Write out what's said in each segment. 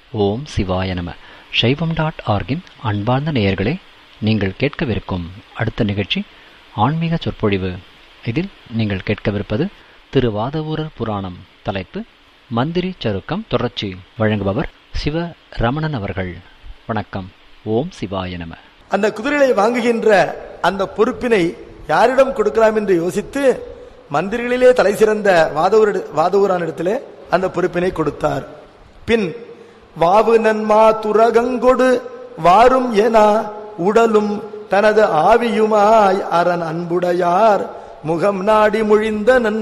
ஓம் சிவாய நம சைவம் டாட் ஆர்கின் அன்பார்ந்த நேயர்களே நீங்கள் கேட்கவிருக்கும் அடுத்த நிகழ்ச்சி ஆன்மீக சொற்பொழிவு இதில் நீங்கள் கேட்கவிருப்பது திரு வாதவூரர் புராணம் தலைப்பு மந்திரி சருக்கம் தொடர்ச்சி வழங்குபவர் சிவ ரமணன் அவர்கள் வணக்கம் ஓம் சிவாய நம அந்த குதிரையை வாங்குகின்ற அந்த பொறுப்பினை யாரிடம் கொடுக்கலாம் என்று யோசித்து மந்திரிகளிலே தலை சிறந்த வாதவூர் வாதவூரானிடத்திலே அந்த பொறுப்பினை கொடுத்தார் பின் வாவு நன்மா துரகங்கொடு வாரும் என உடலும் தனது ஆவியுமாய் அரண் அன்புடையார் முகம் நாடி மொழிந்தனன்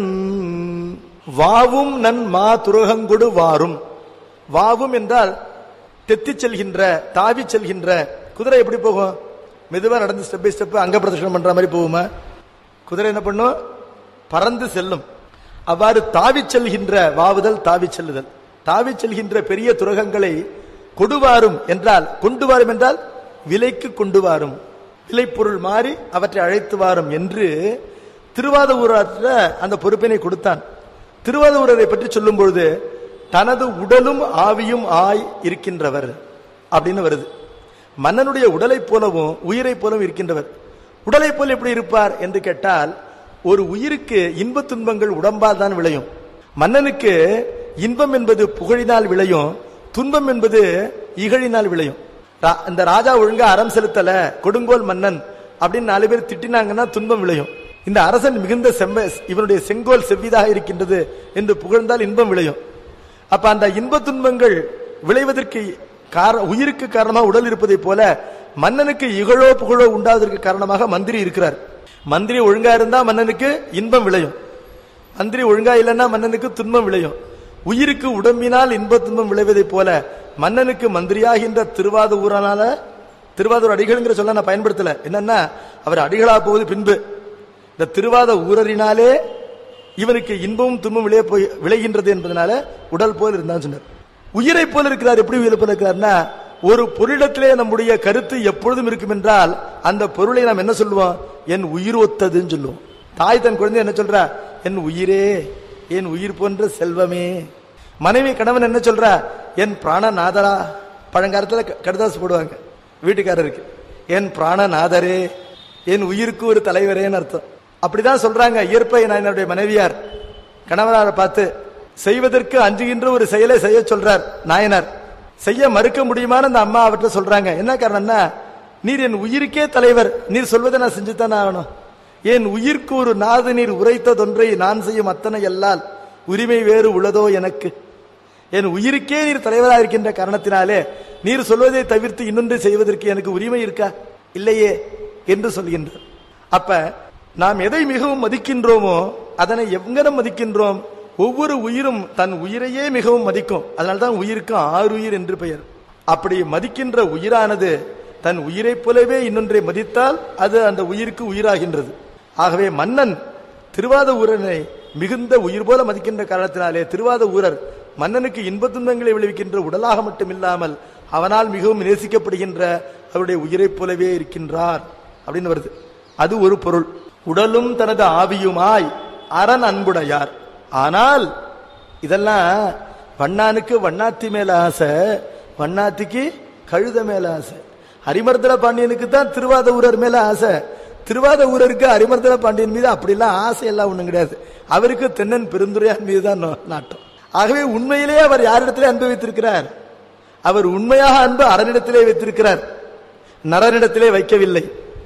வாவும் நன் மா துரகங்கொடு வாரும் வாவும் என்றால் தெத்திச் செல்கின்ற தாவி செல்கின்ற குதிரை எப்படி போகும் மெதுவா நடந்து ஸ்டெப் பை ஸ்டெப் அங்க பிரதர்ஷனம் பண்ற மாதிரி போகுமா குதிரை என்ன பண்ணும் பறந்து செல்லும் அவ்வாறு தாவி செல்கின்ற வாவுதல் தாவி செல்லுதல் தாவி செல்கின்ற பெரிய துரகங்களை கொடுவாரும் என்றால் கொண்டு வாரும் என்றால் விலைக்கு கொண்டு வாரும் விலைப்பொருள் மாறி அவற்றை அழைத்து வாரும் என்று திருவாதூராற்ற அந்த பொறுப்பினை கொடுத்தான் திருவாதூரரை பற்றி சொல்லும் பொழுது தனது உடலும் ஆவியும் ஆய் இருக்கின்றவர் அப்படின்னு வருது மன்னனுடைய உடலை போலவும் உயிரை போலவும் இருக்கின்றவர் உடலை போல எப்படி இருப்பார் என்று கேட்டால் ஒரு உயிருக்கு இன்ப துன்பங்கள் உடம்பால் தான் விளையும் மன்னனுக்கு இன்பம் என்பது புகழினால் விளையும் துன்பம் என்பது இகழினால் விளையும் ரா- இந்த ராஜா ஒழுங்கா அறம் செலுத்தல கொடுங்கோல் மன்னன் அப்படின்னு நாலு பேர் திட்டினாங்கன்னா துன்பம் விளையும் இந்த அரசன் மிகுந்த செம்ம இவனுடைய செங்கோல் செவ்விதாக இருக்கின்றது என்று புகழ்ந்தால் இன்பம் விளையும் அப்ப அந்த இன்ப துன்பங்கள் விளைவதற்கு கார உயிருக்கு காரணமாக உடல் இருப்பதை போல மன்னனுக்கு இகழோ புகழோ உண்டாவதற்கு காரணமாக மந்திரி இருக்கிறார் மந்திரி ஒழுங்கா இருந்தா மன்னனுக்கு இன்பம் விளையும் மந்திரி ஒழுங்கா இல்லைன்னா மன்னனுக்கு துன்பம் விளையும் உயிருக்கு உடம்பினால் இன்ப துன்பம் விளைவதைப் போல மன்னனுக்கு மந்திரியாகின்ற திருவாத ஊரனால திருவாதூர் அடிகள்ங்கிற சொல்ல நான் பயன்படுத்தல என்னன்னா அவர் அடிகளா போவது பின்பு இந்த திருவாத ஊரரினாலே இவனுக்கு இன்பமும் துன்பம் விளைய போய் விளைகின்றது என்பதனால உடல் போல் இருந்தான்னு சொன்னார் உயிரை போல இருக்கிறார் எப்படி உயிரை போல இருக்கிறார்னா ஒரு பொருளிடத்திலே நம்முடைய கருத்து எப்பொழுதும் இருக்கும் என்றால் அந்த பொருளை நாம் என்ன சொல்லுவோம் என் உயிர் ஒத்ததுன்னு சொல்லுவோம் தாய் தன் குழந்தை என்ன சொல்றா என் உயிரே என் உயிர் போன்ற செல்வமே மனைவி கணவன் என்ன சொல்றா என் பிராணநாதரா பழங்காலத்துல க- கடுதாசு போடுவாங்க வீட்டுக்காரருக்கு என் பிராணநாதரே என் உயிருக்கு ஒரு தலைவரேன்னு அர்த்தம் அப்படிதான் சொல்றாங்க இயற்பை நாயனருடைய மனைவியார் கணவனாரை பார்த்து செய்வதற்கு அஞ்சுகின்ற ஒரு செயலை செய்ய சொல்றார் நாயனார் செய்ய மறுக்க முடியுமான்னு அந்த அம்மா அவர்கிட்ட சொல்றாங்க என்ன காரணம்னா நீர் என் உயிருக்கே தலைவர் நீர் சொல்வதை நான் செஞ்சுத்தானே ஆகணும் என் உயிர்க்கு ஒரு நாது நீர் உரைத்ததொன்றை நான் செய்யும் அத்தனை எல்லால் உரிமை வேறு உள்ளதோ எனக்கு என் உயிருக்கே நீர் தலைவராக இருக்கின்ற காரணத்தினாலே நீர் சொல்வதை தவிர்த்து இன்னொன்று செய்வதற்கு எனக்கு உரிமை இருக்கா இல்லையே என்று சொல்கின்றார் அப்ப நாம் எதை மிகவும் மதிக்கின்றோமோ அதனை எங்கனம் மதிக்கின்றோம் ஒவ்வொரு உயிரும் தன் உயிரையே மிகவும் மதிக்கும் அதனால்தான் உயிருக்கு ஆறுயிர் என்று பெயர் அப்படி மதிக்கின்ற உயிரானது தன் உயிரைப் போலவே இன்னொன்றை மதித்தால் அது அந்த உயிருக்கு உயிராகின்றது ஆகவே மன்னன் திருவாத ஊரனை மிகுந்த உயிர் போல மதிக்கின்ற காரணத்தினாலே திருவாத ஊரர் மன்னனுக்கு இன்ப துன்பங்களை விளைவிக்கின்ற உடலாக மட்டுமில்லாமல் அவனால் மிகவும் நேசிக்கப்படுகின்ற அவருடைய உயிரைப் போலவே இருக்கின்றார் அப்படின்னு வருது அது ஒரு பொருள் உடலும் தனது ஆவியுமாய் அரண் அன்புடையார் ஆனால் இதெல்லாம் வண்ணானுக்கு வண்ணாத்தி மேல ஆசை வண்ணாத்திக்கு கழுத மேல ஆசை ஹரிமர்தன பாண்டியனுக்கு தான் திருவாத ஊரர் மேல ஆசை திருவாத ஊரருக்கு ஹரிமர்தன பாண்டியன் மீது அப்படிலாம் ஆசை எல்லாம் ஒண்ணும் கிடையாது அவருக்கு தென்னன் பெருந்துரையான் மீது தான் நோ- நாட்டம் ஆகவே உண்மையிலேயே அவர் யாரிடத்திலே அன்பு வைத்திருக்கிறார் அவர் உண்மையாக அன்பு அரணிடத்திலே வைத்திருக்கிறார் நரனிடத்திலே வைக்கவில்லை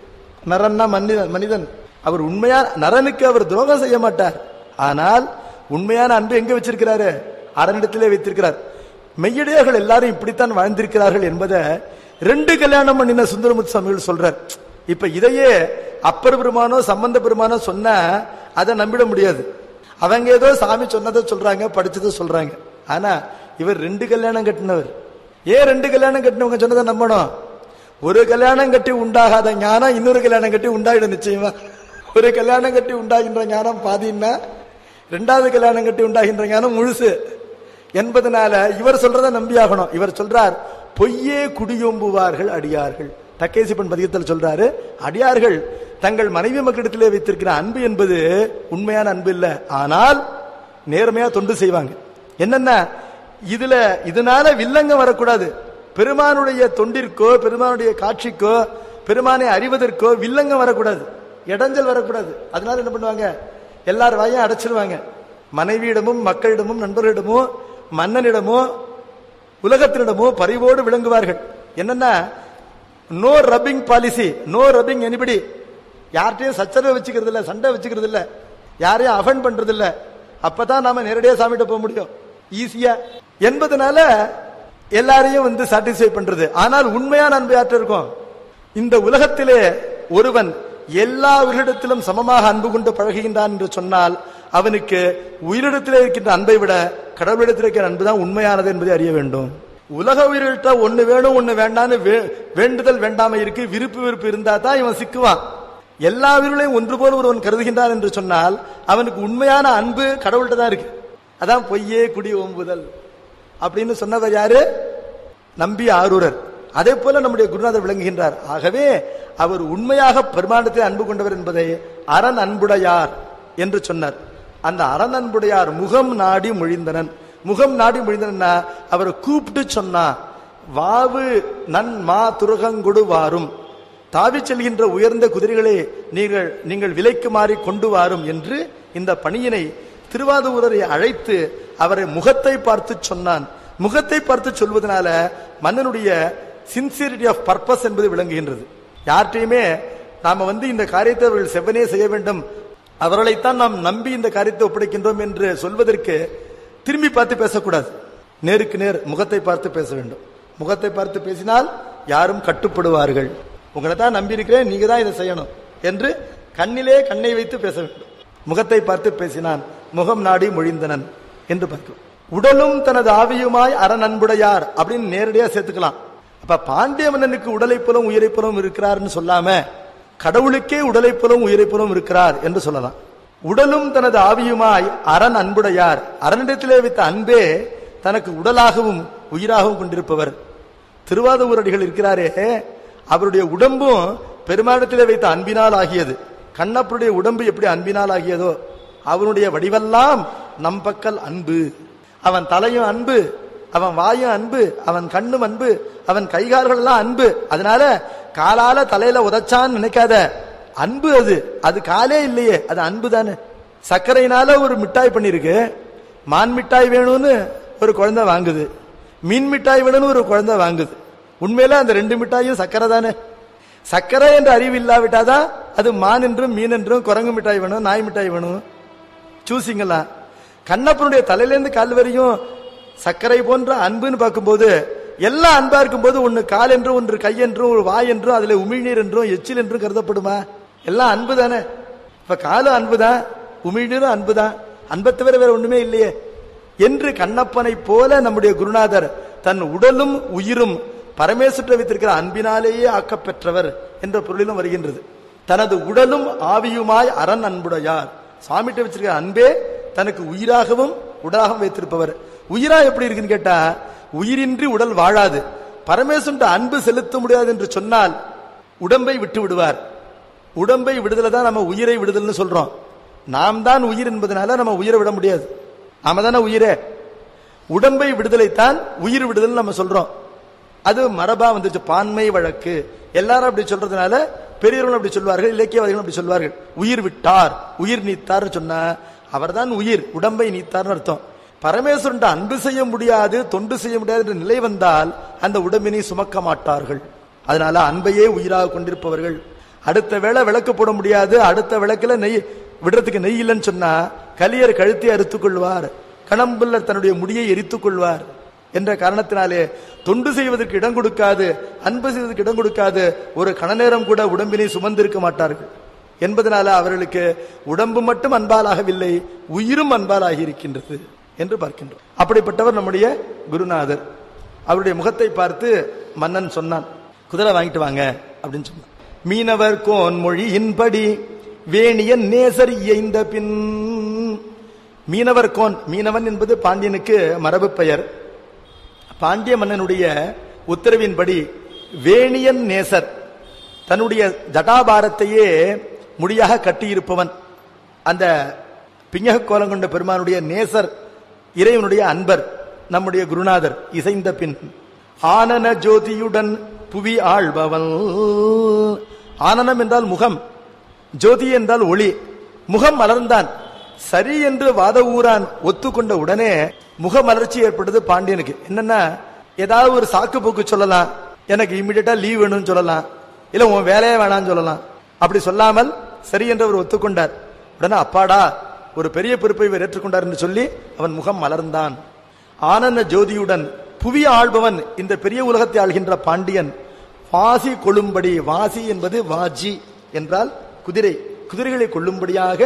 நரன்னா மனிதன் மனிதன் அவர் உண்மையா நரனுக்கு அவர் துரோகம் செய்ய மாட்டார் ஆனால் உண்மையான அன்பு எங்க வச்சிருக்கிறாரு அரணிடத்திலே வைத்திருக்கிறார் மெய்யடியார்கள் எல்லாரும் இப்படித்தான் வாழ்ந்திருக்கிறார்கள் என்பதை ரெண்டு கல்யாணம் பண்ணின சுந்தரமுத்து சுவாமிகள் சொல்றார் இப்ப இதையே அப்பர் பெருமானோ சம்பந்த பெருமானோ சொன்னா அதை நம்பிட முடியாது அவங்க ஏதோ சாமி சொன்னதை சொல்றாங்க படிச்சதை சொல்றாங்க ஆனா இவர் ரெண்டு கல்யாணம் கட்டினவர் ஏன் ரெண்டு கல்யாணம் கட்டினவங்க சொன்னதை நம்பணும் ஒரு கல்யாணம் கட்டி உண்டாகாத ஞானம் இன்னொரு கல்யாணம் கட்டி உண்டாயிடும் நிச்சயமா ஒரு கல்யாணம் கட்டி உண்டாகின்ற ஞானம் பாதின்னா ரெண்டாவது கல்யாணம் கட்டி உண்டாகின்ற ஞானம் முழுசு என்பதனால இவர் சொல்றத நம்பியாகணும் இவர் சொல்றார் பொய்யே குடியொம்புவார்கள் அடியார்கள் தக்கேசிப்பன் பதிகத்தில் சொல்றாரு அடியார்கள் தங்கள் மனைவி மக்களிடத்திலே வைத்திருக்கிற அன்பு என்பது உண்மையான அன்பு இல்லை ஆனால் நேர்மையா தொண்டு செய்வாங்க என்னன்னா இதுல இதனால வில்லங்கம் வரக்கூடாது பெருமானுடைய தொண்டிற்கோ பெருமானுடைய காட்சிக்கோ பெருமானை அறிவதற்கோ வில்லங்கம் வரக்கூடாது இடைஞ்சல் வரக்கூடாது அதனால என்ன பண்ணுவாங்க எல்லார் வாயும் அடைச்சிருவாங்க மனைவியிடமும் மக்களிடமும் நண்பர்களிடமோ மன்னனிடமோ உலகத்தினிடமோ பரிவோடு விளங்குவார்கள் என்னன்னா no rubbing policy no rubbing anybody யார்கிட்டயும் சச்சரவு வச்சுக்கிறது இல்ல சண்டை வச்சுக்கிறது இல்ல யாரையும் அஃபண்ட் பண்றது இல்ல அப்பதான் நாம நேரடியா சாமிகிட்ட போக முடியும் ஈஸியா என்பதனால எல்லாரையும் வந்து சாட்டிஸ்ஃபை பண்றது ஆனால் உண்மையான அன்பு யார்ட்ட இருக்கும் இந்த உலகத்திலே ஒருவன் எல்லா உயிரிடத்திலும் சமமாக அன்பு கொண்டு பழகுகின்றான் என்று சொன்னால் அவனுக்கு உயிரிடத்திலே இருக்கின்ற அன்பை விட கடவுளிடத்தில் இருக்கிற அன்பு தான் உண்மையானது என்பதை அறிய வேண்டும் உலக உயிரிட்ட ஒண்ணு வேணும் ஒண்ணு வேண்டான்னு வே- வேண்டுதல் வேண்டாம இருக்கு விருப்பு விருப்பு இருந்தா தான் இவன் சிக்குவான் எல்லா உயிர்களையும் ஒன்று போல ஒருவன் கருதுகின்றான் என்று சொன்னால் அவனுக்கு உண்மையான அன்பு கடவுள்கிட்ட தான் இருக்கு அதான் பொய்யே குடி ஓம்புதல் அப்படின்னு சொன்னவர் யாரு நம்பி ஆரூரர் அதே போல நம்முடைய குருநாதர் விளங்குகின்றார் ஆகவே அவர் உண்மையாக பெருமாண்டத்தில் அன்பு கொண்டவர் என்பதை அரண் அன்புடையார் என்று சொன்னார் அந்த அரண் அன்புடையார் முகம் நாடி மொழிந்தனன் முகம் நாடி மொழிந்தனா அவரை கூப்பிட்டு சொன்னா வாவு நன் மா துருகங்கொடு வாரும் தாவிச் செல்கின்ற உயர்ந்த குதிரைகளை நீங்கள் நீங்கள் விலைக்கு மாறி கொண்டு வாரும் என்று இந்த பணியினை திருவாதூரரை அழைத்து அவரை முகத்தை பார்த்து சொன்னான் முகத்தை பார்த்து சொல்வதனால மன்னனுடைய சின்சியரிட்டி ஆஃப் பர்பஸ் என்பது விளங்குகின்றது யார்கிட்டயுமே நாம வந்து இந்த காரியத்தை அவர்கள் செவ்வனே செய்ய வேண்டும் அவர்களைத்தான் நாம் நம்பி இந்த காரியத்தை ஒப்படைக்கின்றோம் என்று சொல்வதற்கு திரும்பி பார்த்து பேசக்கூடாது நேருக்கு நேர் முகத்தை பார்த்து பேச வேண்டும் முகத்தை பார்த்து பேசினால் யாரும் கட்டுப்படுவார்கள் உங்களை தான் நம்பி இருக்கிறேன் நீங்க தான் இதை செய்யணும் என்று கண்ணிலே கண்ணை வைத்து பேச வேண்டும் முகத்தை பார்த்து பேசினான் முகம் நாடி மொழிந்தனன் என்று பார்க்கிறோம் உடலும் தனது ஆவியுமாய் அரண் அன்புடையார் அப்படின்னு நேரடியா சேர்த்துக்கலாம் அப்ப பாண்டிய மன்னனுக்கு உடலை புலம் உயிரை புலம் இருக்கிறார்னு சொல்லாம கடவுளுக்கே உடலை புலம் உயிரை புலம் இருக்கிறார் என்று சொல்லலாம் உடலும் தனது ஆவியுமாய் அரண் அன்புடையார் அரணிடத்திலே வைத்த அன்பே தனக்கு உடலாகவும் உயிராகவும் கொண்டிருப்பவர் திருவாதூரடிகள் இருக்கிறாரே அவருடைய உடம்பும் பெருமாடத்திலே வைத்த அன்பினால் ஆகியது கண்ணப்பருடைய உடம்பு எப்படி அன்பினால் ஆகியதோ அவனுடைய வடிவெல்லாம் நம் பக்கல் அன்பு அவன் தலையும் அன்பு அவன் வாயும் அன்பு அவன் கண்ணும் அன்பு அவன் கைகால்கள் எல்லாம் அன்பு அதனால காலால தலையில உதைச்சான்னு நினைக்காத அன்பு அது அது காலே இல்லையே அது அன்பு தானே சர்க்கரையினால ஒரு மிட்டாய் பண்ணிருக்கு மான் மிட்டாய் வேணும்னு ஒரு குழந்தை வாங்குது மீன் மிட்டாய் வேணும்னு ஒரு குழந்தை வாங்குது உண்மையில அந்த ரெண்டு மிட்டாயும் சக்கரை தானே சக்கரை என்ற அறிவு இல்லாவிட்டாதான் அது மான் என்றும் மீன் என்றும் குரங்கு மிட்டாய் வேணும் நாய் மிட்டாய் வேணும் சூசிங்களா கண்ணப்பனுடைய தலையிலேருந்து கால் வரையும் சர்க்கரை போன்ற அன்புன்னு பார்க்கும்போது எல்லாம் அன்பா இருக்கும்போது ஒன்னு கால் என்றும் ஒன்று கை என்றும் ஒரு வாய் என்றும் அதுல உமிழ்நீர் என்றும் எச்சில் என்றும் கருதப்படுமா எல்லாம் அன்பு தானே இப்ப காலும் அன்புதான் உமிழ்நீரும் அன்புதான் அன்பை தவிர வேற ஒண்ணுமே இல்லையே என்று கண்ணப்பனை போல நம்முடைய குருநாதர் தன் உடலும் உயிரும் பரமேஸ்வரத்தை வைத்திருக்கிற அன்பினாலேயே ஆக்கப்பெற்றவர் என்ற பொருளிலும் வருகின்றது தனது உடலும் ஆவியுமாய் அரண் அன்புடையார் சுவாமிகிட்ட வச்சிருக்கிற அன்பே தனக்கு உயிராகவும் உடலாகவும் வைத்திருப்பவர் உயிரா எப்படி இருக்குன்னு கேட்டா உயிரின்றி உடல் வாழாது பரமேஸ்வரன் அன்பு செலுத்த முடியாது என்று சொன்னால் உடம்பை விட்டு விடுவார் உடம்பை விடுதலை தான் நம்ம உயிரை விடுதல்னு சொல்றோம் நாம் தான் உயிர் என்பதனால நம்ம உயிரை விட முடியாது நாம தானே உயிரே உடம்பை விடுதலைத்தான் உயிர் விடுதல் நம்ம சொல்றோம் அது மரபா வந்துச்சு பான்மை வழக்கு எல்லாரும் அப்படி சொல்றதுனால பெரியவர்கள் அப்படி சொல்வார்கள் இலக்கியவாதிகள் அப்படி சொல்வார்கள் உயிர் விட்டார் உயிர் நீத்தார் சொன்னா அவர்தான் உயிர் உடம்பை நீத்தார்னு அர்த்தம் பரமேஸ்வரன் அன்பு செய்ய முடியாது தொண்டு செய்ய முடியாது என்ற நிலை வந்தால் அந்த உடம்பினை சுமக்க மாட்டார்கள் அதனால அன்பையே உயிராக கொண்டிருப்பவர்கள் அடுத்த வேளை விளக்கு போட முடியாது அடுத்த விளக்குல நெய் விடுறதுக்கு நெய் இல்லைன்னு சொன்னா கலியர் கழுத்தை அறுத்துக் கொள்வார் கணம்புல்லர் தன்னுடைய முடியை எரித்துக் கொள்வார் என்ற காரணத்தினாலே தொண்டு செய்வதற்கு இடம் கொடுக்காது அன்பு செய்வதற்கு இடம் கொடுக்காது ஒரு கணநேரம் கூட உடம்பினை சுமந்திருக்க மாட்டார்கள் என்பதனால அவர்களுக்கு உடம்பு மட்டும் அன்பாலாகவில்லை உயிரும் அன்பாலாகி இருக்கின்றது என்று பார்க்கின்றோம் அப்படிப்பட்டவர் நம்முடைய குருநாதர் அவருடைய முகத்தை பார்த்து மன்னன் சொன்னான் குதிரை வாங்கிட்டு வாங்க அப்படின்னு சொன்னான் மீனவர் கோன் மொழியின்படி வேணியன் நேசர் இயைந்த பின் மீனவர் கோன் மீனவன் என்பது பாண்டியனுக்கு மரபு பெயர் பாண்டிய மன்னனுடைய உத்தரவின்படி வேணியன் நேசர் தன்னுடைய ஜடாபாரத்தையே முடியாக கட்டியிருப்பவன் அந்த பிஞ்சக கோலம் கொண்ட பெருமானுடைய நேசர் இறைவனுடைய அன்பர் நம்முடைய குருநாதர் இசைந்த பின் ஆனன ஜோதியுடன் புவி ஆள்பவன் ஆனனம் என்றால் முகம் ஜோதி என்றால் ஒளி முகம் மலர்ந்தான் சரி என்று வாத ஊரான் ஒத்துக்கொண்ட உடனே முக மலர்ச்சி ஏற்பட்டது பாண்டியனுக்கு என்னன்னா ஏதாவது ஒரு சாக்கு போக்கு சொல்லலாம் எனக்கு இம்மிடியட்டா லீவ் வேணும்னு சொல்லலாம் இல்ல உன் வேலையே வேணாம்னு சொல்லலாம் அப்படி சொல்லாமல் சரி என்று அவர் ஒத்துக்கொண்டார் உடனே அப்பாடா ஒரு பெரிய பொறுப்பை இவர் ஏற்றுக்கொண்டார் என்று சொல்லி அவன் முகம் மலர்ந்தான் ஆனந்த ஜோதியுடன் புவி ஆள்பவன் இந்த பெரிய உலகத்தை ஆள்கின்ற பாண்டியன் வாசி கொள்ளும்படி வாசி என்பது வாஜி என்றால் குதிரை குதிரைகளை கொள்ளும்படியாக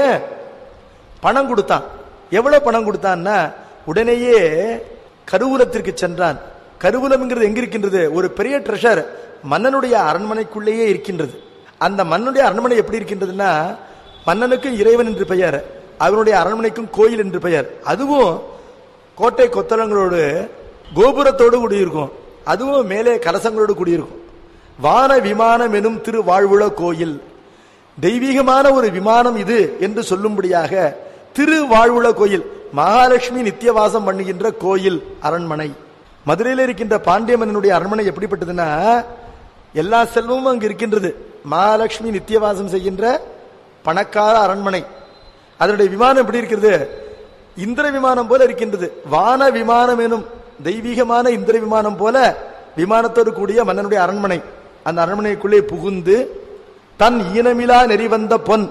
பணம் கொடுத்தான் எவ்வளவு பணம் கொடுத்தான்னா உடனேயே கருவூலத்திற்கு சென்றான் கருவூலம்ங்கிறது எங்க இருக்கின்றது ஒரு பெரிய ட்ரெஷர் மன்னனுடைய அரண்மனைக்குள்ளேயே இருக்கின்றது அந்த மன்னனுடைய அரண்மனை எப்படி இருக்கின்றதுன்னா மன்னனுக்கும் இறைவன் என்று பெயர் அவனுடைய அரண்மனைக்கும் கோயில் என்று பெயர் அதுவும் கோட்டை கொத்தளங்களோடு கோபுரத்தோடு கூடியிருக்கும் அதுவும் மேலே கலசங்களோடு கூடியிருக்கும் வான விமானம் எனும் திரு வாழ்வுள கோயில் தெய்வீகமான ஒரு விமானம் இது என்று சொல்லும்படியாக திரு வாழ்வுள கோயில் மகாலட்சுமி நித்தியவாசம் பண்ணுகின்ற கோயில் அரண்மனை மதுரையில் இருக்கின்ற பாண்டிய மன்னனுடைய அரண்மனை எப்படிப்பட்டதுன்னா எல்லா செல்வமும் அங்கு இருக்கின்றது மகாலட்சுமி நித்தியவாசம் செய்கின்ற பணக்கார அரண்மனை அதனுடைய விமானம் எப்படி இருக்கிறது இந்திர விமானம் போல இருக்கின்றது வான விமானம் எனும் தெய்வீகமான இந்திர விமானம் போல விமானத்தோடு கூடிய மன்னனுடைய அரண்மனை அந்த அரண்மனைக்குள்ளே புகுந்து தன் ஈனமிலா நெறிவந்த பொன்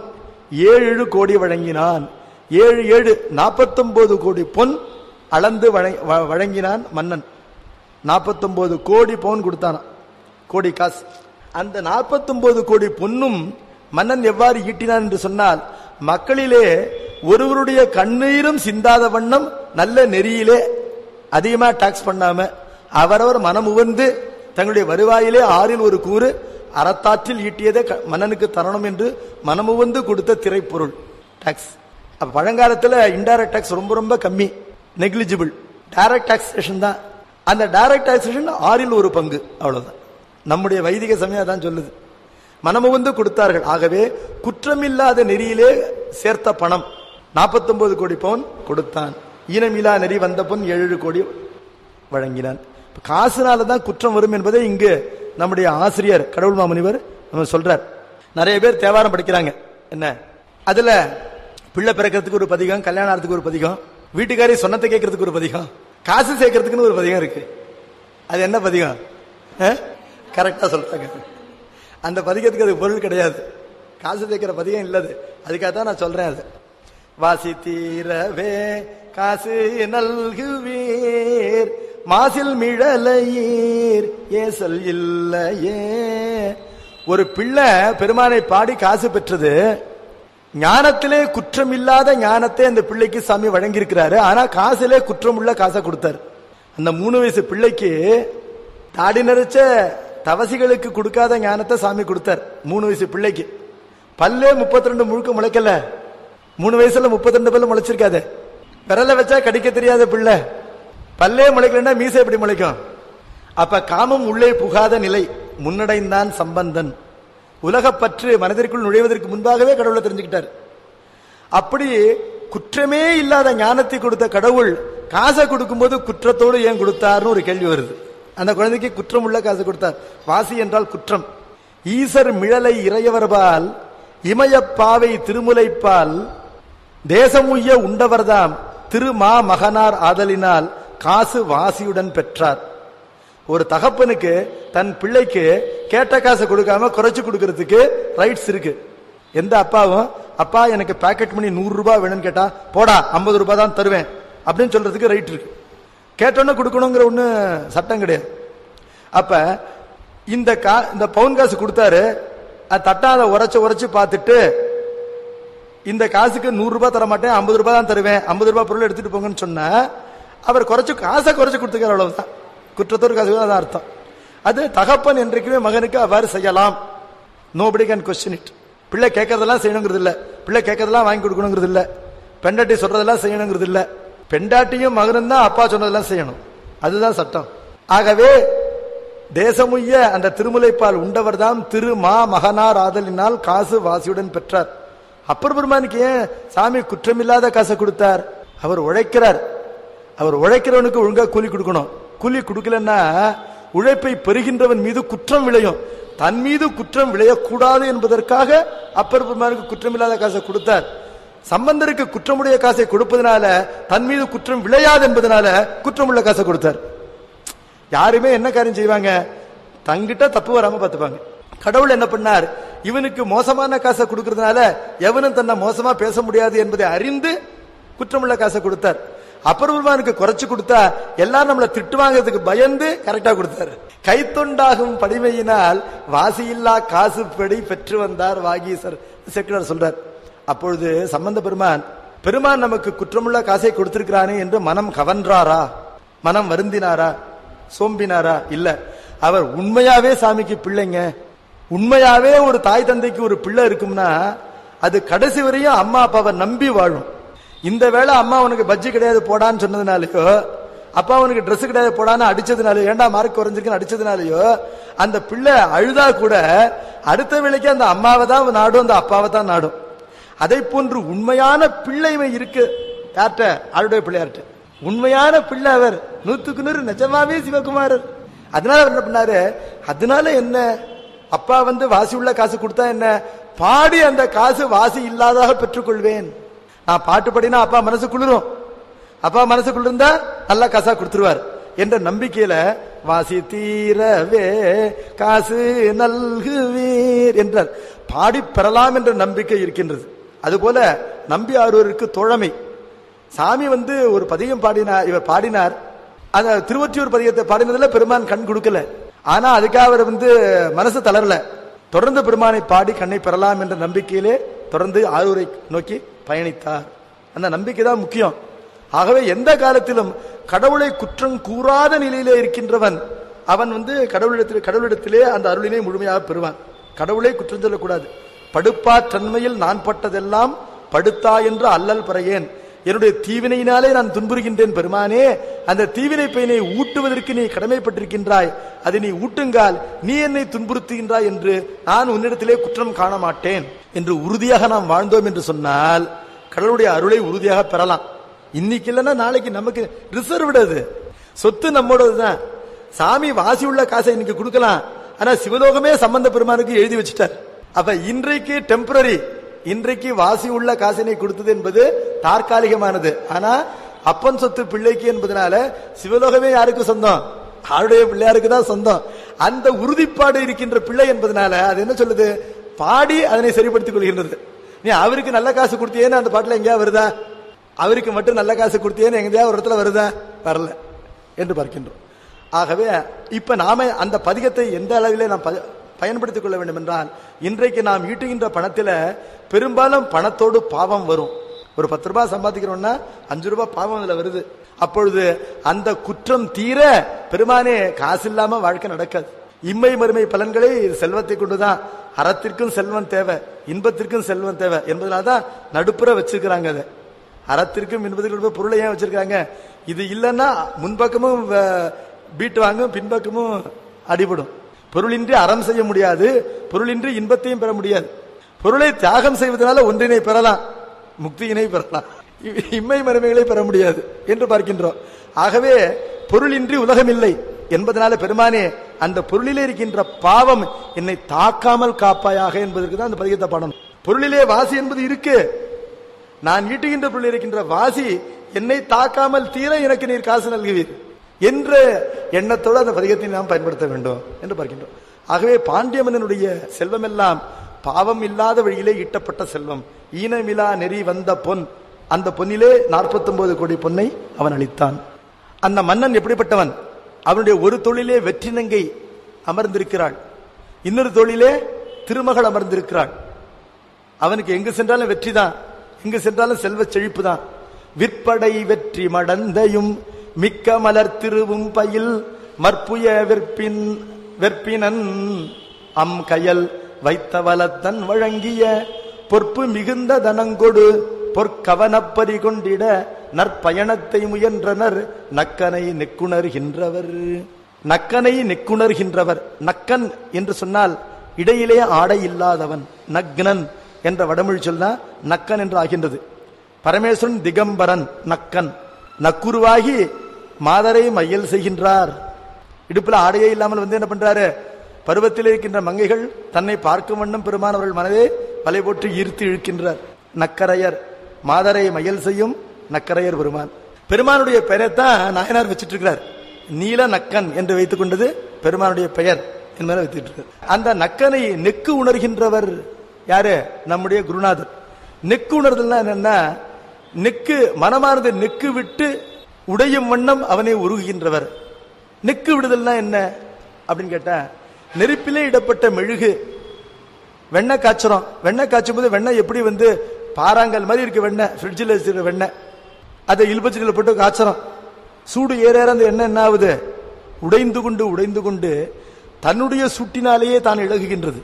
ஏழு கோடி வழங்கினான் ஏழு ஏழு நாற்பத்தொன்பது கோடி பொன் அளந்து வழ- வ- வழங்கினான் மன்னன் நாற்பத்தொன்பது கோடி பவுன் கொடுத்தானாம் கோடி காசு அந்த நாற்பத்தொன்பது கோடி பொன்னும் மன்னன் எவ்வாறு ஈட்டினான் என்று சொன்னால் மக்களிலே ஒருவருடைய கண்ணீரும் சிந்தாத வண்ணம் நல்ல நெறியிலே அதிகமா டாக்ஸ் பண்ணாம அவரவர் மனம் உவந்து தங்களுடைய வருவாயிலே ஆறில் ஒரு கூறு அறத்தாற்றில் ஈட்டியதை க- மன்னனுக்கு தரணும் என்று மனமுவந்து கொடுத்த திரைப்பொருள் டாக்ஸ் அப்ப பழங்காலத்துல இன்டைரக்ட் டாக்ஸ் ரொம்ப ரொம்ப கம்மி நெக்லிஜிபிள் டைரக்ட் டாக்ஸேஷன் தான் அந்த டைரக்ட் டாக்ஸேஷன் ஆறில் ஒரு பங்கு அவ்வளவுதான் நம்முடைய வைதிக சமயம் தான் சொல்லுது மனமுவந்து கொடுத்தார்கள் ஆகவே குற்றமில்லாத நெறியிலே சேர்த்த பணம் 49 கோடி பவுன் கொடுத்தான் ஈனமில்லா நெறி வந்த பொன் ஏழு கோடி வழங்கினான் இப்ப காசுனால தான் குற்றம் வரும் என்பதை இங்கு நம்முடைய ஆசிரியர் கடவுள் மாமுனிவர் நம்ம சொல்றார் நிறைய பேர் தேவாரம் படிக்கிறாங்க என்ன அதுல பிள்ளை பிறக்கிறதுக்கு ஒரு பதிகம் கல்யாணம் ஆகிறதுக்கு ஒரு பதிகம் வீட்டுக்காரி சொன்னத்தை கேட்கறதுக்கு ஒரு பதிகம் காசு சேர்க்கறதுக்குன்னு ஒரு பதிகம் இருக்கு அது என்ன பதிகம் கரெக்டா சொல்றாங்க அந்த பதிகத்துக்கு அது பொருள் கிடையாது காசு சேர்க்கிற பதிகம் இல்லது அதுக்காக தான் நான் சொல்றேன் அது வாசி தீரவே காசு நல்குவீர் மாசில் மிழலையீர் ஏசல் இல்லையே ஒரு பிள்ளை பெருமானை பாடி காசு பெற்றது ஞானத்திலே குற்றமில்லாத ஞானத்தை அந்த பிள்ளைக்கு சாமி வழங்கியிருக்கிறாரு ஆனா காசிலே குற்றம் உள்ள காசை கொடுத்தாரு அந்த மூணு வயசு பிள்ளைக்கு தாடி நிறைச்ச தவசிகளுக்கு கொடுக்காத ஞானத்தை சாமி கொடுத்தார் மூணு வயசு பிள்ளைக்கு பல்லே 32 முழுக்க முளைக்கல மூணு வயசுல 32 பல்லு முளைச்சிருக்காது விரல வச்சா கடிக்க தெரியாத பிள்ளை பல்லே முளைக்கலன்னா மீசை எப்படி முளைக்கும் அப்ப காமம் உள்ளே புகாத நிலை முன்னடைந்தான் சம்பந்தன் உலகப்பற்று மனதிற்குள் நுழைவதற்கு முன்பாகவே கடவுளை தெரிஞ்சுக்கிட்டார் அப்படி குற்றமே இல்லாத ஞானத்தை கொடுத்த கடவுள் காசை கொடுக்கும்போது குற்றத்தோடு ஏன் கொடுத்தார்னு ஒரு கேள்வி வருது அந்த குழந்தைக்கு குற்றம் உள்ள காசு கொடுத்தார் வாசி என்றால் குற்றம் ஈசர் மிழலை இறையவர்பால் இமயப்பாவை திருமுலைப்பால் தேசமுய்ய உண்டவர்தாம் திருமா மகனார் ஆதலினால் காசு வாசியுடன் பெற்றார் ஒரு தகப்பனுக்கு தன் பிள்ளைக்கு கேட்ட காசை கொடுக்காம குறைச்சு கொடுக்கறதுக்கு ரைட்ஸ் இருக்கு எந்த அப்பாவும் அப்பா எனக்கு பாக்கெட் மணி நூறு ரூபாய் வேணும்னு கேட்டா போடா ஐம்பது ரூபாய் தான் தருவேன் அப்படின்னு சொல்றதுக்கு ரைட் இருக்கு கேட்டோன்னு கொடுக்கணுங்கிற ஒண்ணு சட்டம் கிடையாது அப்ப இந்த கா இந்த பவுன் காசு கொடுத்தாரு அது தட்டாத உரைச்சு உரைச்சு பார்த்துட்டு இந்த காசுக்கு நூறு ரூபாய் தர மாட்டேன் ஐம்பது ரூபாய் தான் தருவேன் ஐம்பது ரூபாய் பொருள் எடுத்துட்டு போங்கன்னு சொன்னா அவர் குறைச்சு காசை குறைச்சு கொடுத்துக்கிற அவ்வளவுதான் குற்றத்தோடு காசு தான் அர்த்தம் அது தகப்பன் என்றைக்குமே மகனுக்கு அவ்வாறு செய்யலாம் நோபடி கேன் கொஸ்டின் இட் பிள்ளை கேட்கறதெல்லாம் செய்யணுங்கிறது இல்ல பிள்ளை கேட்கறதெல்லாம் வாங்கி கொடுக்கணுங்கிறது இல்ல பெண்டாட்டி சொல்றதெல்லாம் செய்யணுங்கிறது இல்ல பெண்டாட்டியும் மகனும் தான் அப்பா சொன்னதெல்லாம் செய்யணும் அதுதான் சட்டம் ஆகவே தேசமுய்ய அந்த திருமுலைப்பால் உண்டவர்தாம் திரு மா மகனார் ஆதலினால் காசு வாசியுடன் பெற்றார் அப்பர் பெருமானுக்கு ஏன் சாமி குற்றமில்லாத காசை கொடுத்தார் அவர் உழைக்கிறார் அவர் உழைக்கிறவனுக்கு ஒழுங்கா கூலி கொடுக்கணும் கூலி கொடுக்கலன்னா உழைப்பை பெறுகின்றவன் மீது குற்றம் விளையும் தன் மீது குற்றம் விளையக்கூடாது என்பதற்காக அப்பர் பெருமானுக்கு குற்றம் இல்லாத காசை கொடுத்தார் சம்பந்தருக்கு குற்றமுடைய காசை கொடுப்பதனால தன் மீது குற்றம் விளையாது என்பதனால குற்றமுள்ள காசை கொடுத்தார் யாருமே என்ன காரியம் செய்வாங்க தங்கிட்ட தப்பு வராம பார்த்துப்பாங்க கடவுள் என்ன பண்ணார் இவனுக்கு மோசமான காசை கொடுக்கறதுனால எவனும் தன்னை மோசமா பேச முடியாது என்பதை அறிந்து குற்றமுள்ள காசை கொடுத்தார் அப்பர்வமானுக்கு குறைச்சு கொடுத்தா எல்லாரும் நம்மளை திட்டு வாங்குறதுக்கு பயந்து கரெக்டா கொடுத்தாரு கைத்தொண்டாகும் படிமையினால் வாசியில்லா காசு படி பெற்று வந்தார் வாகீசர் செக்குலர் சொல்றார் அப்பொழுது சம்பந்த பெருமான் பெருமான் நமக்கு குற்றமுள்ள காசை கொடுத்திருக்கிறானே என்று மனம் கவன்றாரா மனம் வருந்தினாரா சோம்பினாரா இல்ல அவர் உண்மையாவே சாமிக்கு பிள்ளைங்க உண்மையாவே ஒரு தாய் தந்தைக்கு ஒரு பிள்ளை இருக்கும்னா அது கடைசி வரையும் அம்மா அப்பாவை நம்பி வாழும் இந்த வேளை அம்மா உனக்கு பஜ்ஜி கிடையாது போடான்னு சொன்னதுனாலயோ அப்பா உனக்கு Dress கிடையாது போடான்னு அடிச்சதுனாலயோ ஏண்டா மார்க் குறைஞ்சிருக்குன்னு அடிச்சதுனாலயோ அந்த பிள்ளை அழுதா கூட அடுத்த வேளைக்கு அந்த அம்மாவை தான் நாடும் அந்த அப்பாவை தான் நாடும் அதை போன்று உண்மையான பிள்ளைமை இருக்கு யார்கிட்ட ஆளுடைய பிள்ளையார்ட்ட உண்மையான பிள்ளை அவர் நூத்துக்கு நூறு நிஜமாவே சிவகுமாரர் அதனால அவர் என்ன பண்ணாரு அதனால என்ன அப்பா வந்து வாசி உள்ள காசு கொடுத்தா என்ன பாடி அந்த காசு வாசி இல்லாதாக பெற்றுக்கொள்வேன் நான் பாட்டு பாடினா அப்பா மனசு குளிரும் அப்பா மனசு குளிர்ந்தா நல்லா காசா கொடுத்துருவார் என்ற நம்பிக்கையில வாசி தீரவே காசு நல்குவீர் என்றார் பாடி பெறலாம் என்ற நம்பிக்கை இருக்கின்றது அதுபோல நம்பி ஆர்வருக்கு தோழமை சாமி வந்து ஒரு பதிகம் பாடினார் இவர் பாடினார் அந்த திருவொற்றியூர் பதிகத்தை பாடினதுல பெருமான் கண் கொடுக்கல ஆனா அதுக்காக அவர் வந்து மனசு தளரல தொடர்ந்து பெருமானை பாடி கண்ணை பெறலாம் என்ற நம்பிக்கையிலே தொடர்ந்து ஆரூரை நோக்கி பயணித்தார் அந்த நம்பிக்கை தான் முக்கியம் ஆகவே எந்த காலத்திலும் கடவுளை குற்றம் கூறாத நிலையிலே இருக்கின்றவன் அவன் வந்து கடவுளிடத்தில் கடவுளிடத்திலே அந்த அருளினை முழுமையாக பெறுவான் கடவுளை குற்றம் சொல்லக்கூடாது படுப்பா தன்மையில் நான் பட்டதெல்லாம் படுத்தா என்று அல்லல் பறையேன் என்னுடைய தீவினையினாலே நான் துன்புறுகின்றேன் பெருமானே அந்த தீவினை பயனை ஊட்டுவதற்கு நீ கடமைப்பட்டிருக்கின்றாய் அதை நீ ஊட்டுங்கால் நீ என்னை துன்புறுத்துகின்றாய் என்று நான் உன்னிடத்திலே குற்றம் காண மாட்டேன் என்று உறுதியாக நாம் வாழ்ந்தோம் என்று சொன்னால் கடவுளுடைய அருளை உறுதியாக பெறலாம் இன்னைக்கு இல்லைன்னா நாளைக்கு நமக்கு ரிசர்வ்டு அது சொத்து நம்மோடது தான் சாமி வாசி உள்ள காசை இன்னைக்கு கொடுக்கலாம் ஆனா சிவலோகமே சம்பந்த பெருமானுக்கு எழுதி வச்சுட்டார் அப்ப இன்றைக்கு டெம்பரரி இன்றைக்கு வாசி உள்ள காசினை கொடுத்தது என்பது தற்காலிகமானது ஆனா அப்பன் சொத்து பிள்ளைக்கு என்பதனால சிவலோகமே யாருக்கு சொந்தம் ஆளுடைய பிள்ளையாருக்கு தான் சொந்தம் அந்த உறுதிப்பாடு இருக்கின்ற பிள்ளை என்பதனால அது என்ன சொல்லுது பாடி அதனை சரிப்படுத்திக் கொள்கின்றது நீ அவருக்கு நல்ல காசு கொடுத்தியேன்னு அந்த பாட்டுல எங்கேயா வருதா அவருக்கு மட்டும் நல்ல காசு கொடுத்தியேன்னு எங்கேயா ஒரு இடத்துல வருதா வரல என்று பார்க்கின்றோம் ஆகவே இப்ப நாம அந்த பதிகத்தை எந்த அளவிலே நாம் ப- பயன்படுத்திக் கொள்ள வேண்டும் என்றால் இன்றைக்கு நாம் ஈட்டுகின்ற பணத்தில பெரும்பாலும் பணத்தோடு பாவம் வரும் ஒரு பத்து ரூபாய் சம்பாதிக்கிறோம்னா அஞ்சு ரூபாய் பாவம் அதுல வருது அப்பொழுது அந்த குற்றம் தீர பெருமானே காசு இல்லாம வாழ்க்கை நடக்காது இம்மை மறுமை பலன்களை செல்வத்தை கொண்டுதான் அறத்திற்கும் செல்வம் தேவை இன்பத்திற்கும் செல்வம் தேவை என்பதனால்தான் நடுப்புற வச்சிருக்கிறாங்க அதை அறத்திற்கும் இன்பத்திற்கும் பொருளை ஏன் வச்சிருக்காங்க இது இல்லைன்னா முன்பக்கமும் வ- பீட்டு வாங்கும் பின்பக்கமும் அடிபடும் பொருளின்றி அறம் செய்ய முடியாது பொருளின்றி இன்பத்தையும் பெற முடியாது பொருளை தியாகம் செய்வதனால ஒன்றினை பெறலாம் முக்தியினை பெறலாம் இ- இம்மை மருமைகளை பெற முடியாது என்று பார்க்கின்றோம் ஆகவே பொருளின்றி உலகம் இல்லை என்பதனால பெருமானே அந்த பொருளிலே இருக்கின்ற பாவம் என்னை தாக்காமல் காப்பாயாக என்பதற்கு தான் அந்த பதிகத்தை பாடணும் பொருளிலே வாசி என்பது இருக்கு நான் ஈட்டுகின்ற பொருள் இருக்கின்ற வாசி என்னை தாக்காமல் தீர எனக்கு நீர் காசு நல்குவீர் என்ற எண்ணத்தோடு அந்த பதிகத்தை நாம் பயன்படுத்த வேண்டும் என்று பார்க்கின்றோம் ஆகவே பாண்டியமன்னனுடைய செல்வமெல்லாம் பாவம் இல்லாத வழியிலே ஈட்டப்பட்ட செல்வம் ஈனமிலா நெறி வந்த பொன் அந்த பொன்னிலே 49 கோடி பொன்னை அவன் அளித்தான் அந்த மன்னன் எப்படிப்பட்டவன் அவனுடைய ஒரு தொழிலே வெற்றினங்கை அமர்ந்திருக்கிறாள் இன்னொரு தொழிலே திருமகள் அமர்ந்திருக்கிறாள் அவனுக்கு எங்கு சென்றாலும் வெற்றி தான் எங்கு சென்றாலும் செல்வ செழிப்பு தான் விற்படை வெற்றி மடந்தையும் மிக்க மலர் திருவும் பயில் மற்புய வெற்பின் வெற்பினன் அம் கயல் வைத்த வலத்தன் வழங்கிய பொற்பு மிகுந்த தனங்கொடு பொற்கவனப்பறி கொண்டிட நற்பயணத்தை முயன்றனர் நக்கனை நெக்குணர்கின்றவர் நக்கனை நெக்குணர்கின்றவர் நக்கன் என்று சொன்னால் இடையிலே ஆடை இல்லாதவன் நக்னன் என்ற வடமொழி சொல் தான் நக்கன் என்று ஆகின்றது பரமேஸ்வரன் திகம்பரன் நக்கன் நக்குருவாகி மாதரை மையல் செய்கின்றார் இடுப்புல ஆடையே இல்லாமல் வந்து என்ன பண்றாரு பருவத்தில் இருக்கின்ற மங்கைகள் தன்னை பார்க்கும் வண்ணம் பெருமான் அவர்கள் மனதே வலை போட்டு ஈர்த்து இழுக்கின்றார் நக்கரையர் மாதரை மையல் செய்யும் நக்கரையர் பெருமான் பெருமானுடைய பெயரைத்தான் நாயனார் வச்சிட்டு இருக்கிறார் நீல நக்கன் என்று வைத்துக் கொண்டது பெருமானுடைய பெயர் என்பதை வைத்துட்டு இருக்கார் அந்த நக்கனை நெக்கு உணர்கின்றவர் யாரு நம்முடைய குருநாதர் நெக்கு உணர்தல்னா என்னன்னா நெக்கு மனமானது நெக்கு விட்டு உடையும் வண்ணம் அவனை உருகுகின்றவர் நெக்கு விடுதல்னா என்ன அப்படின்னு கேட்டா நெருப்பிலே இடப்பட்ட மெழுகு வெண்ணெய் காய்ச்சறோம் வெண்ணெய் காய்ச்சும் போது வெண்ணெய் எப்படி வந்து பாறாங்கல் மாதிரி இருக்கு வெண்ணெய் ஃப்ரிட்ஜில் வச்சிருக்க வெண்ணெய் அதை இல்பச்சடியில் போட்டு காய்ச்சறோம் சூடு ஏற ஏற அந்த எண்ணெய் என்ன ஆகுது உடைந்து கொண்டு உடைந்து கொண்டு தன்னுடைய சுட்டினாலேயே தான் இழகுகின்றது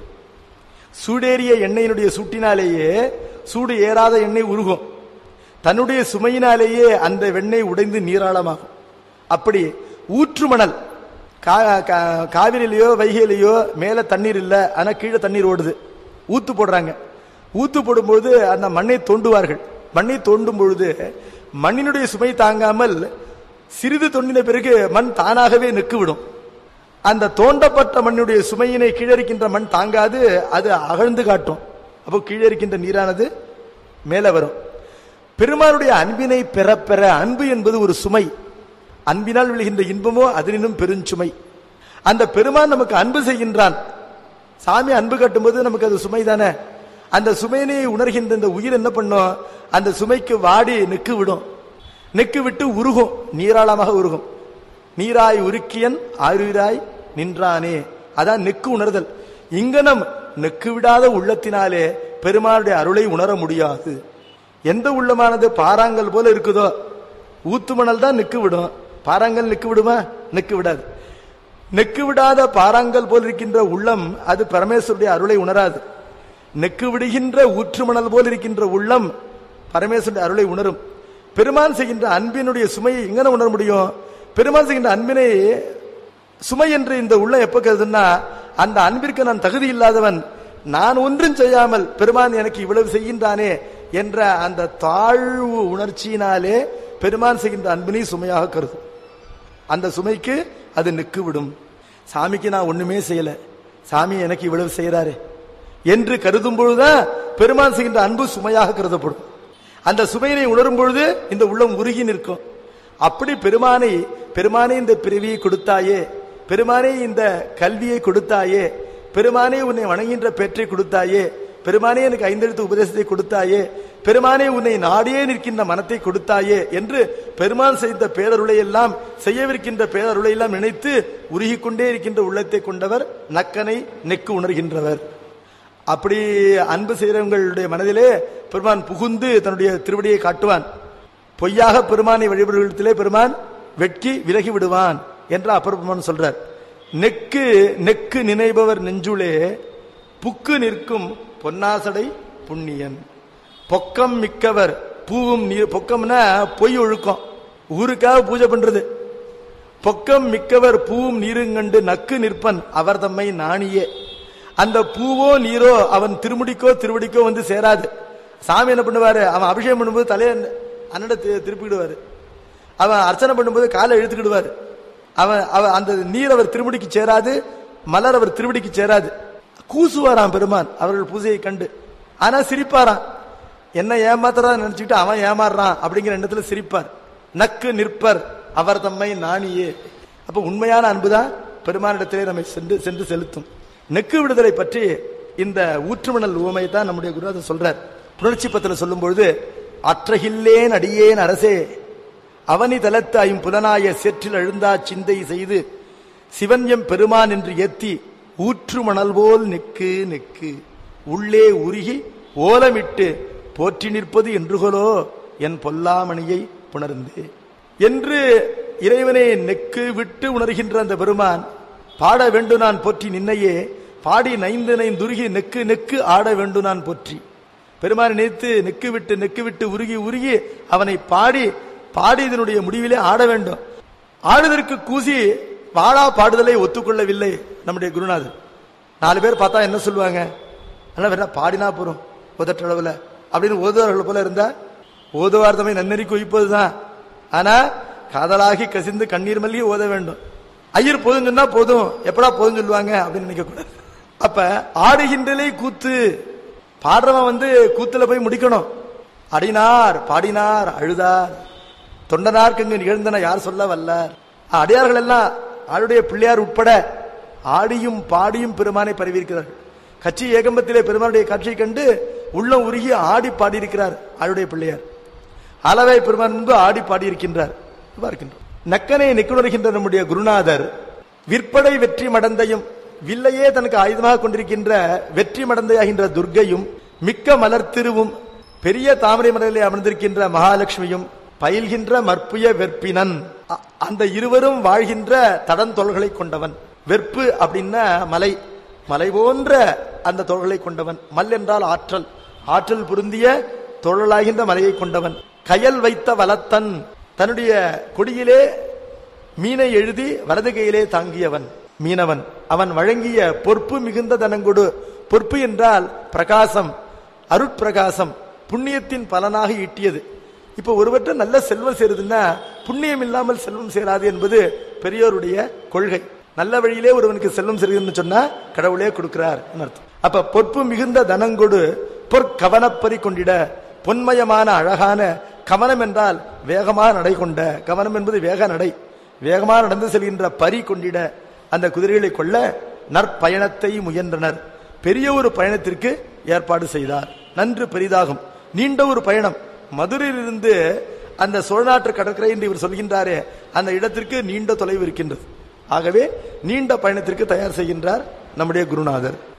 சூடேறிய எண்ணெயினுடைய சூட்டினாலேயே சூடு ஏறாத எண்ணெய் உருகும் தன்னுடைய சுமையினாலேயே அந்த வெண்ணெய் உடைந்து நீராளமாகும் அப்படி ஊற்று மணல் கா- கா- காவிரியிலயோ வைகையிலயோ மேல தண்ணீர் இல்ல ஆனா கீழே தண்ணீர் ஓடுது ஊத்து போடுறாங்க ஊத்து போடும்போது அந்த மண்ணை தோண்டுவார்கள் மண்ணை தோண்டும் பொழுது மண்ணினுடைய சுமை தாங்காமல் சிறிது தோண்டின பிறகு மண் தானாகவே நெக்கு விடும் அந்த தோண்டப்பட்ட மண்ணுடைய சுமையினை கீழே இருக்கின்ற மண் தாங்காது அது அகழ்ந்து காட்டும் அப்போ கீழே இருக்கின்ற நீரானது மேலே வரும் பெருமானுடைய அன்பினை பெற பெற அன்பு என்பது ஒரு சுமை அன்பினால் விழுகின்ற இன்பமோ அதனினும் பெருஞ்சுமை அந்த பெருமான் நமக்கு அன்பு செய்கின்றான் சாமி அன்பு கட்டும்போது நமக்கு அது சுமை தானே அந்த சுமையினை உணர்கின்ற இந்த உயிர் என்ன பண்ணும் அந்த சுமைக்கு வாடி நெக்கு விடும் நெக்கு விட்டு உருகும் நீராளமாக உருகும் நீராய் உருக்கியன் ஆயுராய் நின்றானே அதான் நெக்கு உணர்தல் இங்கனம் நெக்கு விடாத உள்ளத்தினாலே பெருமானுடைய அருளை உணர முடியாது எந்த உள்ளமானது பாறாங்கல் போல இருக்குதோ ஊத்து மணல் தான் நிக்கு விடும் பாறாங்கல் நிக்கு விடுமா நிக்கு விடாது நெக்கு விடாத பாறாங்கல் போல் இருக்கின்ற உள்ளம் அது பரமேஸ்வருடைய அருளை உணராது நெக்கு விடுகின்ற ஊற்று மணல் போல் இருக்கின்ற உள்ளம் பரமேஸ்வருடைய அருளை உணரும் பெருமான் செய்கின்ற அன்பினுடைய சுமையை எங்கன உணர முடியும் பெருமான் செய்கின்ற அன்பினை சுமை என்று இந்த உள்ளம் எப்ப கருதுன்னா அந்த அன்பிற்கு நான் தகுதி இல்லாதவன் நான் ஒன்றும் செய்யாமல் பெருமான் எனக்கு இவ்வளவு செய்கின்றானே என்ற அந்த தாழ்வு உணர்ச்சியினாலே பெருமான் செய்கின்ற அன்பினை சுமையாக கருதும் அந்த சுமைக்கு அது நிக்கு விடும் சாமிக்கு நான் ஒண்ணுமே செய்யல சாமி எனக்கு இவ்வளவு செய்யறாரு என்று கருதும் பொழுதுதான் பெருமான் செய்கின்ற அன்பு சுமையாக கருதப்படும் அந்த சுமையினை உணரும் பொழுது இந்த உள்ளம் உருகி நிற்கும் அப்படி பெருமானை பெருமானே இந்த பிறவியை கொடுத்தாயே பெருமானே இந்த கல்வியை கொடுத்தாயே பெருமானே உன்னை வணங்குகின்ற பெற்றை கொடுத்தாயே பெருமானே எனக்கு ஐந்தெழுத்து உபதேசத்தை கொடுத்தாயே பெருமானே உன்னை நாடியே நிற்கின்ற மனத்தை கொடுத்தாயே என்று பெருமான் செய்த பேரருளை எல்லாம் செய்யவிருக்கின்ற பேரருளை எல்லாம் நினைத்து உருகிக் கொண்டே இருக்கின்ற உள்ளத்தை கொண்டவர் நக்கனை நெக்கு உணர்கின்றவர் அப்படி அன்பு செய்கிறவங்களுடைய மனதிலே பெருமான் புகுந்து தன்னுடைய திருவடியை காட்டுவான் பொய்யாக பெருமானை வழிபடுவதிலே பெருமான் வெட்கி விலகி விடுவான் என்று அப்பர் பெருமான் சொல்றார் நெக்கு நெக்கு நினைபவர் நெஞ்சுளே புக்கு நிற்கும் பொன்னாசடை புண்ணியன் பொக்கம் மிக்கவர் பூவும் நீர் பொக்கம்னா பொய் ஒழுக்கம் ஊருக்காக பூஜை பண்றது பொக்கம் மிக்கவர் பூவும் நீரும் கண்டு நக்கு நிற்பன் அவர் தம்மை நாணியே அந்த பூவோ நீரோ அவன் திருமுடிக்கோ திருவடிக்கோ வந்து சேராது சாமி என்ன பண்ணுவாரு அவன் அபிஷேகம் பண்ணும்போது தலையை அண்ணட திருப்பிடுவாரு அவன் அர்ச்சனை பண்ணும்போது காலை இழுத்துக்கிடுவாரு அவன் அவன் அந்த நீர் அவர் திருமுடிக்கு சேராது மலர் அவர் திருவடிக்கு சேராது கூசுவாராம் பெருமான் அவர்கள் பூஜையை கண்டு ஆனா சிரிப்பாராம் என்ன ஏமாத்துறா நினைச்சுக்கிட்டு அவன் ஏமாறுறான் அப்படிங்கிற எண்ணத்துல சிரிப்பார் நக்கு நிற்பர் அவர் தம்மை நாணியே அப்ப உண்மையான அன்புதான் பெருமானிடத்திலே நம்மை சென்று சென்று செலுத்தும் நெக்கு விடுதலை பற்றி இந்த ஊற்றுமணல் உவமை தான் நம்முடைய குருநாதர் சொல்றார் புணர்ச்சி பத்திர சொல்லும் பொழுது அற்றகில்லேன் அடியேன் அரசே அவனி தலத்து ஐம்புலனாய சேற்றில் எழுந்தா சிந்தை செய்து சிவன் எம் பெருமான் என்று ஏத்தி ஊற்று மணல் போல் நெக்கு நெக்கு உள்ளே உருகி ஓலமிட்டு போற்றி நிற்பது என்றுகளோ என் பொல்லாமணியை புணர்ந்தே என்று இறைவனை நெக்கு விட்டு உணர்கின்ற அந்த பெருமான் பாட வேண்டு நான் போற்றி நின்னையே பாடி நைந்து நைந்துருகி நெக்கு நெக்கு ஆட வேண்டு நான் போற்றி பெருமானை நினைத்து நெக்கு விட்டு நெக்கு விட்டு உருகி உருகி அவனை பாடி பாடி இதனுடைய முடிவிலே ஆட வேண்டும் ஆடுதற்கு கூசி வாழா பாடுதலை ஒத்துக்கொள்ளவில்லை நம்முடைய குருநாதர் நாலு பேர் பார்த்தா என்ன சொல்லுவாங்க ஆனா வேணா பாடினா போறோம் உதற்றளவுல அப்படின்னு ஓதுவார்கள் போல இருந்தா ஓதுவார்த்தமை நன்னறி குவிப்பதுதான் ஆனா காதலாகி கசிந்து கண்ணீர் மல்லி ஓத வேண்டும் ஐயர் போதும் சொன்னா போதும் எப்படா போதும் சொல்லுவாங்க அப்படின்னு நினைக்க கூடாது அப்ப ஆடுகின்றலே கூத்து பாடுறவன் வந்து கூத்துல போய் முடிக்கணும் அடினார் பாடினார் அழுதார் தொண்டனார்க்கு இங்கு நிகழ்ந்தன யார் சொல்ல வல்லார் அடியார்கள் எல்லாம் ஆளுடைய பிள்ளையார் உட்பட ஆடியும் பாடியும் பெருமானை பரவியிருக்கிறார்கள் கட்சி ஏகம்பத்திலே பெருமானுடைய காட்சியை கண்டு உள்ளம் உருகி ஆடி பாடியிருக்கிறார் ஆளுடைய பிள்ளையார் அளவை பெருமான் முன்பு ஆடி பாடியிருக்கின்றார் பார்க்கின்றோம் நக்கனை நிக்குணர்கின்ற நம்முடைய குருநாதர் விற்படை வெற்றி மடந்தையும் வில்லையே தனக்கு ஆயுதமாக கொண்டிருக்கின்ற வெற்றி மடந்தையாகின்ற துர்க்கையும் மிக்க மலர்த்திருவும் பெரிய தாமரை மலையிலே அமர்ந்திருக்கின்ற மகாலட்சுமியும் பயில்கின்ற மற்புய வெற்பினன் அ- அந்த இருவரும் வாழ்கின்ற தடந்தொல்களை கொண்டவன் வெற்பு அப்படின்னா மலை மலை போன்ற அந்த தொழில்களை கொண்டவன் மல் என்றால் ஆற்றல் ஆற்றல் பொருந்திய தொழிலாகின்ற மலையை கொண்டவன் கயல் வைத்த வலத்தன் தன்னுடைய கொடியிலே மீனை எழுதி வலது கையிலே தாங்கியவன் மீனவன் அவன் வழங்கிய பொறுப்பு மிகுந்த தனங்கொடு பொறுப்பு என்றால் பிரகாசம் அருட்பிரகாசம் புண்ணியத்தின் பலனாக ஈட்டியது இப்ப ஒருவற்ற நல்ல செல்வம் சேருதுன்னா புண்ணியம் இல்லாமல் செல்வம் சேராது என்பது பெரியோருடைய கொள்கை நல்ல வழியிலே ஒருவனுக்கு செல்வம் சேருதுன்னு சொன்னா கடவுளே கொடுக்கிறார் அர்த்தம் அப்ப பொறுப்பு மிகுந்த தனங்கொடு பொற்கவனப்பறி கொண்டிட பொன்மயமான அழகான கவனம் என்றால் வேகமாக நடை கொண்ட கவனம் என்பது வேக நடை வேகமாக நடந்து செல்கின்ற பரி கொண்டிட அந்த குதிரைகளை கொள்ள நற்பயணத்தை முயன்றனர் பெரிய ஒரு பயணத்திற்கு ஏற்பாடு செய்தார் நன்று பெரிதாகும் நீண்ட ஒரு பயணம் மதுரையிலிருந்து அந்த சோழநாட்டு கடற்கரை என்று இவர் சொல்கின்றாரே அந்த இடத்திற்கு நீண்ட தொலைவு இருக்கின்றது ஆகவே நீண்ட பயணத்திற்கு தயார் செய்கின்றார் நம்முடைய குருநாதர்